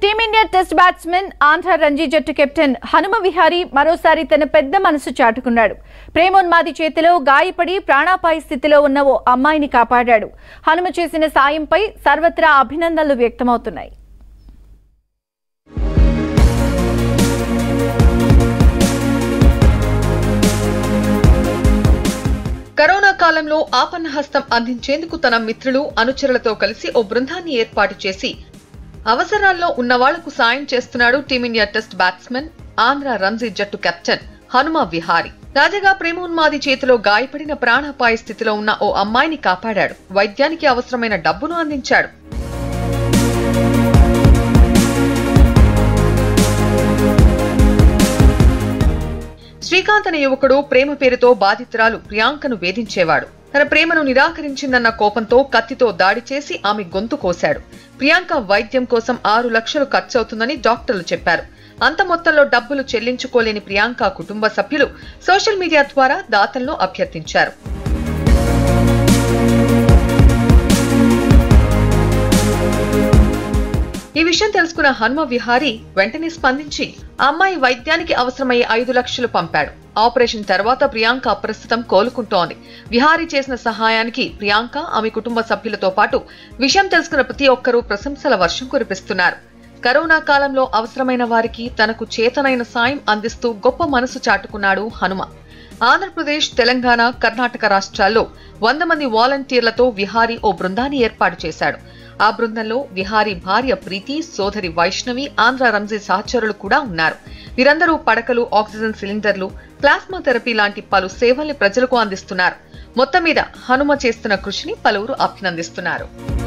team India test batsmen Andhra Ranji జట్టు captain Hanuma Vihari మరోసారి తన పెద్ద మనసు చాటుకున్నాడు ప్రేమోన్మాది చేతిలో గాయపడి ప్రాణాపాయ స్థితిలో ఉన్న ఓ అమ్మాయిని కాపాడాడు హనుమ చేసిన సాయంపై సర్వత్రా అభినందనలు వ్యక్తమవుతున్నాయి కరోనా కాలంలో ఆపన్న హస్తం అందించేందుకు తన మిత్రులు అనుచరులతో కలిసి ఓ బృందాన్ని ఏర్పాటు చేసి అవసరాల్లో ఉన్న వాళ్లకు సాయం చేస్తున్నాడు Team India test batsmen Andhra Ranji జట్టు కెప్టెన్ హనుమ విహారీ తాజాగా ప్రేమోన్మాది చేతిలో గాయపడిన ప్రాణాపాయ స్థితిలో ఉన్న ఓ అమ్మాయిని కాపాడాడు వైద్యానికి అవసరమైన డబ్బును అందించాడు శ్రీకాంత్ అనే యువకుడు ప్రేమ పేరుతో బాధితురాలు ప్రియాంకను వేధించేవాడు తన ప్రేమను నిరాకరించిందన్న కోపంతో కత్తితో దాడి చేసి ఆమె గొంతు కోశాడు ప్రియాంక వైద్యం కోసం ఆరు లక్షలు ఖర్చవుతుందని డాక్టర్లు చెప్పారు అంత మొత్తంలో డబ్బులు చెల్లించుకోలేని ప్రియాంక కుటుంబ సభ్యులు సోషల్ మీడియా ద్వారా దాతలను అభ్యర్థించారు ఈ విషయం తెలుసుకున్న హనుమ విహారీ వెంటనే స్పందించి ఆ అమ్మాయి వైద్యానికి అవసరమయ్యే ఐదు లక్షలు పంపాడు ఆపరేషన్ తర్వాత ప్రియాంక ప్రస్తుతం కోలుకుంటోంది విహారీ చేసిన సహాయానికి ప్రియాంక ఆమె కుటుంబ సభ్యులతో పాటు విషయం తెలుసుకున్న ప్రతి ఒక్కరూ ప్రశంసల వర్షం కురిపిస్తున్నారు కరోనా కాలంలో అవసరమైన వారికి తనకు చేతనైన సాయం అందిస్తూ గొప్ప మనసు చాటుకున్నాడు హనుమ ఆంధ్రప్రదేశ్ తెలంగాణ కర్ణాటక రాష్ట్రాల్లో వంద మంది వాలంటీర్లతో విహారీ ఓ బృందాన్ని ఏర్పాటు చేశాడు ఆ బృందంలో విహారీ భార్య ప్రీతి సోదరి వైష్ణవి ఆంధ్ర రంజీ సహచరులు కూడా ఉన్నారు వీరందరూ పడకలు ఆక్సిజన్ సిలిండర్లు ప్లాస్మా థెరపీ లాంటి పలు సేవల్ని ప్రజలకు అందిస్తున్నారు మొత్తం మీద హనుమ చేస్తున్న కృషిని పలువురు అభినందిస్తున్నారు